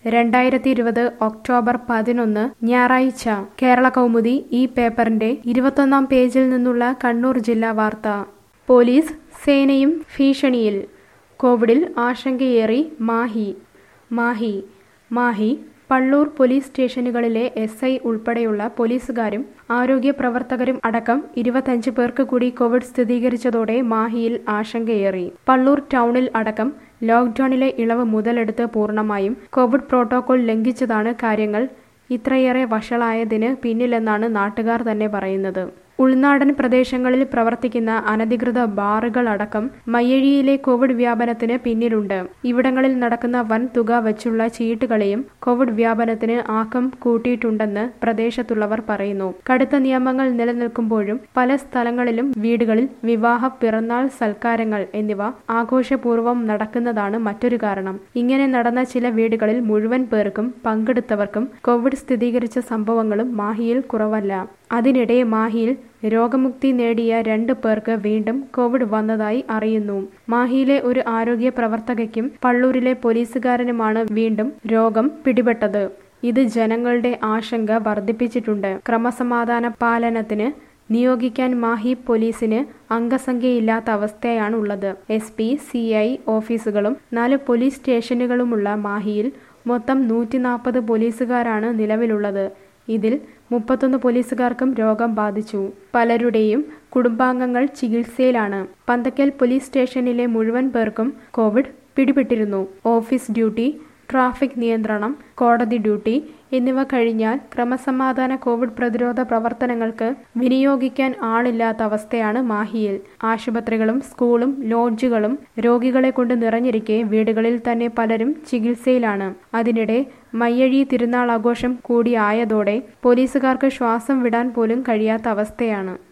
രണ്ടായിരത്തി ഇരുപത് ഒക്ടോബർ പതിനൊന്ന് ഞായറാഴ്ച കേരള കൗമുദി ഈ പേപ്പറിന്റെ ഇരുപത്തൊന്നാം പേജിൽ നിന്നുള്ള കണ്ണൂർ ജില്ലാ വാർത്ത പോലീസ് സേനയും ഭീഷണിയിൽ കോവിഡിൽ ആശങ്കയേറി മാഹി മാഹി മാഹി പള്ളൂർ പോലീസ് സ്റ്റേഷനുകളിലെ എസ് ഐ ഉൾപ്പെടെയുള്ള പോലീസുകാരും ആരോഗ്യ പ്രവർത്തകരും അടക്കം ഇരുപത്തഞ്ച് പേർക്ക് കൂടി കോവിഡ് സ്ഥിരീകരിച്ചതോടെ മാഹിയിൽ ആശങ്കയേറി പള്ളൂർ ടൗണിൽ അടക്കം ലോക്ക്ഡൌണിലെ ഇളവ് മുതലെടുത്ത് പൂർണ്ണമായും കോവിഡ് പ്രോട്ടോകോൾ ലംഘിച്ചതാണ് കാര്യങ്ങൾ ഇത്രയേറെ വഷളായതിന് പിന്നിലെന്നാണ് നാട്ടുകാർ തന്നെ പറയുന്നത് ഉൾനാടൻ പ്രദേശങ്ങളിൽ പ്രവർത്തിക്കുന്ന അനധികൃത ബാറുകൾ അടക്കം മയ്യഴിയിലെ കോവിഡ് വ്യാപനത്തിന് പിന്നിലുണ്ട് ഇവിടങ്ങളിൽ നടക്കുന്ന വൻ തുക വച്ചുള്ള ചീട്ടുകളെയും കോവിഡ് വ്യാപനത്തിന് ആക്കം കൂട്ടിയിട്ടുണ്ടെന്ന് പ്രദേശത്തുള്ളവർ പറയുന്നു കടുത്ത നിയമങ്ങൾ നിലനിൽക്കുമ്പോഴും പല സ്ഥലങ്ങളിലും വീടുകളിൽ വിവാഹ പിറന്നാൾ സൽക്കാരങ്ങൾ എന്നിവ ആഘോഷപൂർവ്വം നടക്കുന്നതാണ് മറ്റൊരു കാരണം ഇങ്ങനെ നടന്ന ചില വീടുകളിൽ മുഴുവൻ പേർക്കും പങ്കെടുത്തവർക്കും കോവിഡ് സ്ഥിരീകരിച്ച സംഭവങ്ങളും മാഹിയിൽ കുറവല്ല അതിനിടെ മാഹിയിൽ രോഗമുക്തി നേടിയ രണ്ട് പേർക്ക് വീണ്ടും കോവിഡ് വന്നതായി അറിയുന്നു മാഹിയിലെ ഒരു ആരോഗ്യ പ്രവർത്തകയ്ക്കും പള്ളൂരിലെ പോലീസുകാരനുമാണ് വീണ്ടും രോഗം പിടിപെട്ടത് ഇത് ജനങ്ങളുടെ ആശങ്ക വർദ്ധിപ്പിച്ചിട്ടുണ്ട് ക്രമസമാധാന പാലനത്തിന് നിയോഗിക്കാൻ മാഹി പോലീസിന് അംഗസംഖ്യയില്ലാത്ത അവസ്ഥയാണ് ഉള്ളത് എസ് പി സി ഐ ഓഫീസുകളും നാല് പോലീസ് സ്റ്റേഷനുകളുമുള്ള മാഹിയിൽ മൊത്തം നൂറ്റി നാൽപ്പത് പോലീസുകാരാണ് നിലവിലുള്ളത് ഇതിൽ മുപ്പത്തൊന്ന് പോലീസുകാർക്കും രോഗം ബാധിച്ചു പലരുടെയും കുടുംബാംഗങ്ങൾ ചികിത്സയിലാണ് പന്തക്കൽ പോലീസ് സ്റ്റേഷനിലെ മുഴുവൻ പേർക്കും കോവിഡ് പിടിപെട്ടിരുന്നു ഓഫീസ് ഡ്യൂട്ടി ട്രാഫിക് നിയന്ത്രണം കോടതി ഡ്യൂട്ടി എന്നിവ കഴിഞ്ഞാൽ ക്രമസമാധാന കോവിഡ് പ്രതിരോധ പ്രവർത്തനങ്ങൾക്ക് വിനിയോഗിക്കാൻ ആളില്ലാത്ത അവസ്ഥയാണ് മാഹിയിൽ ആശുപത്രികളും സ്കൂളും ലോഡ്ജുകളും രോഗികളെ കൊണ്ട് നിറഞ്ഞിരിക്കെ വീടുകളിൽ തന്നെ പലരും ചികിത്സയിലാണ് അതിനിടെ മയ്യഴി തിരുനാൾ ആഘോഷം കൂടിയായതോടെ പോലീസുകാർക്ക് ശ്വാസം വിടാൻ പോലും കഴിയാത്ത അവസ്ഥയാണ്